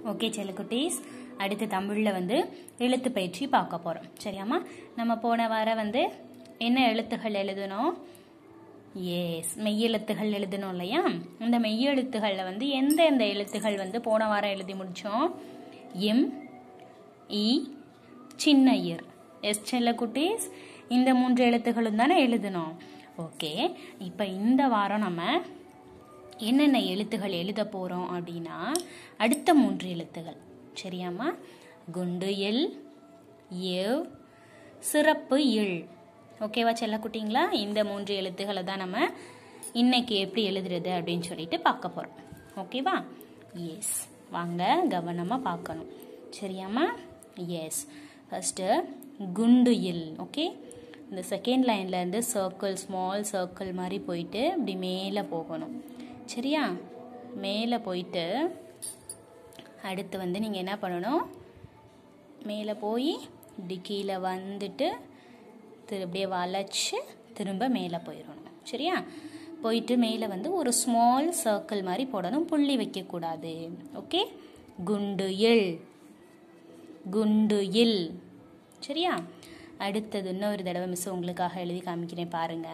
okay செல்லக்குட்டீஸ் அடுத்து தமிழில் வந்து எழுத்து பயிற்சி பார்க்க போகிறோம் சரியாம்மா நம்ம போன வாரம் வந்து என்ன எழுத்துகள் எழுதணும் எஸ் மெய்யெழுத்துகள் எழுதணும் இல்லையா இந்த மெய்யெழுத்துகளில் வந்து எந்த எந்த எழுத்துகள் வந்து போன வாரம் எழுதி முடித்தோம் எம் இ சின்ன இயர் எஸ் செல்லக்குட்டீஸ் இந்த மூன்று எழுத்துகளும் தானே எழுதணும் ஓகே இப்போ இந்த வாரம் நம்ம என்னென்ன எழுத்துகள் எழுத போகிறோம் அப்படின்னா அடுத்த மூன்று எழுத்துகள் சரியாம்மா குண்டு எல் எவ் சிறப்பு இல் ஓகேவா செல்லக்குட்டிங்களா இந்த மூன்று எழுத்துக்களை தான் நம்ம இன்னைக்கு எப்படி எழுதுறது அப்படின்னு சொல்லிட்டு பார்க்க போகிறோம் ஓகேவா எஸ் வாங்க கவனமாக பார்க்கணும் சரியாம்மா எஸ் ஃபஸ்ட்டு குண்டு இல் ஓகே இந்த செகண்ட் லைன்லேருந்து சர்க்கிள் ஸ்மால் சர்க்கிள் மாதிரி போயிட்டு இப்படி மேலே போகணும் சரியா மேலே போயிட்டு அடுத்து வந்து நீங்கள் என்ன பண்ணணும் மேலே போய் இப்படி கீழே வந்துட்டு திரு அப்படியே வளைச்சு திரும்ப மேலே போயிடணும் சரியா போயிட்டு மேலே வந்து ஒரு ஸ்மால் சர்க்கிள் மாதிரி போடணும் புள்ளி வைக்கக்கூடாது ஓகே குண்டு இல் குண்டு இல் சரியா அடுத்தது இன்னொரு தடவை மிஸ் உங்களுக்காக எழுதி காமிக்கிறேன் பாருங்க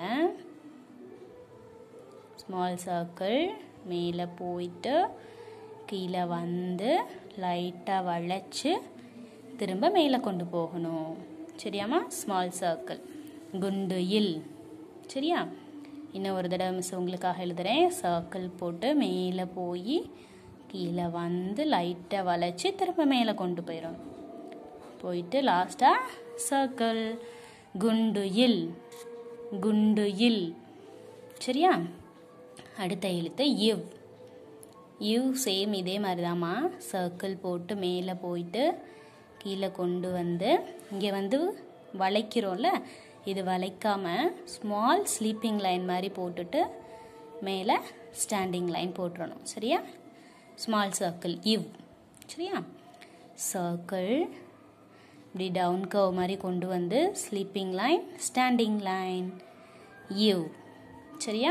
ஸ்மால் சர்க்கிள் மேலே போயிட்டு கீழே வந்து லைட்டாக வளைச்சு திரும்ப மேலே கொண்டு போகணும் சரியாம்மா ஸ்மால் சர்க்கிள் குண்டு இல் சரியா இன்னும் ஒரு தடவை மிஸ் உங்களுக்காக எழுதுகிறேன் சர்க்கிள் போட்டு மேலே போய் கீழே வந்து லைட்டாக வளைச்சி திரும்ப மேலே கொண்டு போயிடும் போயிட்டு லாஸ்ட்டாக சர்க்கிள் குண்டு இல் குண்டு இல் சரியா அடுத்த எழுத்து இவ் இவ் சேம் இதே மாதிரி தாம்மா சர்க்கிள் போட்டு மேலே போயிட்டு கீழே கொண்டு வந்து இங்கே வந்து வளைக்கிறோம்ல இது வளைக்காம ஸ்மால் ஸ்லீப்பிங் லைன் மாதிரி போட்டுட்டு மேலே ஸ்டாண்டிங் லைன் போட்டுறணும் சரியா ஸ்மால் சர்க்கிள் இவ் சரியா சர்க்கிள் இப்படி டவுன் கவ் மாதிரி கொண்டு வந்து ஸ்லீப்பிங் லைன் ஸ்டாண்டிங் லைன் இவ் சரியா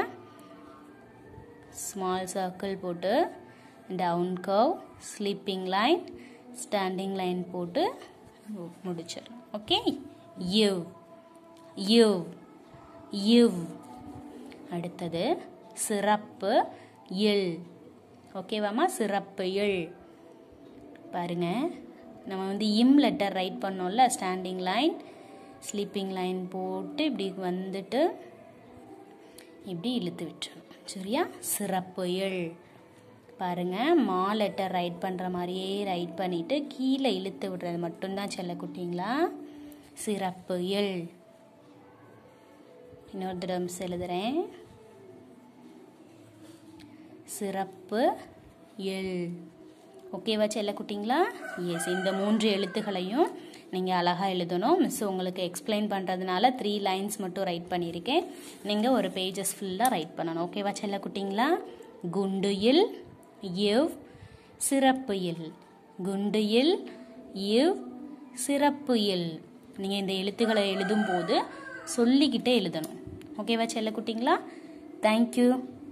ஸ்மால் சர்க்கிள் போட்டு டவுன் கவ் ஸ்லீப்பிங் லைன் ஸ்டாண்டிங் லைன் போட்டு முடிச்சிடும் ஓகே யூ யூ யூ அடுத்தது சிறப்பு இல் ஓகேவாம்மா சிறப்பு இல் பாருங்க நம்ம வந்து இம் லெட்டர் ரைட் பண்ணோம்ல ஸ்டாண்டிங் லைன் ஸ்லீப்பிங் லைன் போட்டு இப்படி வந்துட்டு இப்படி இழுத்து விட்டுறணும் சரியா சிறப்பு இல் பாருங்க மா லெட்டர் ரைட் பண்ணுற மாதிரியே ரைட் பண்ணிட்டு கீழே இழுத்து விடுறது மட்டும்தான் செல்லக்குட்டிங்களா சிறப்பு இல் இன்னொரு தடவை எழுதுறேன் சிறப்பு எல் ஓகேவா செல்லக்குட்டிங்களா எஸ் இந்த மூன்று எழுத்துக்களையும் நீங்கள் அழகாக எழுதணும் மிஸ் உங்களுக்கு எக்ஸ்பிளைன் பண்ணுறதுனால த்ரீ லைன்ஸ் மட்டும் ரைட் பண்ணியிருக்கேன் நீங்கள் ஒரு பேஜஸ் ஃபுல்லாக ரைட் பண்ணணும் ஓகேவா செல்லக்குட்டிங்களா குண்டு இல் எவ் சிறப்பு இல் குண்டு இல் எவ் சிறப்பு இல் நீங்கள் இந்த எழுத்துக்களை எழுதும்போது சொல்லிக்கிட்டே எழுதணும் ஓகேவா செல்லக்குட்டிங்களா தேங்க்யூ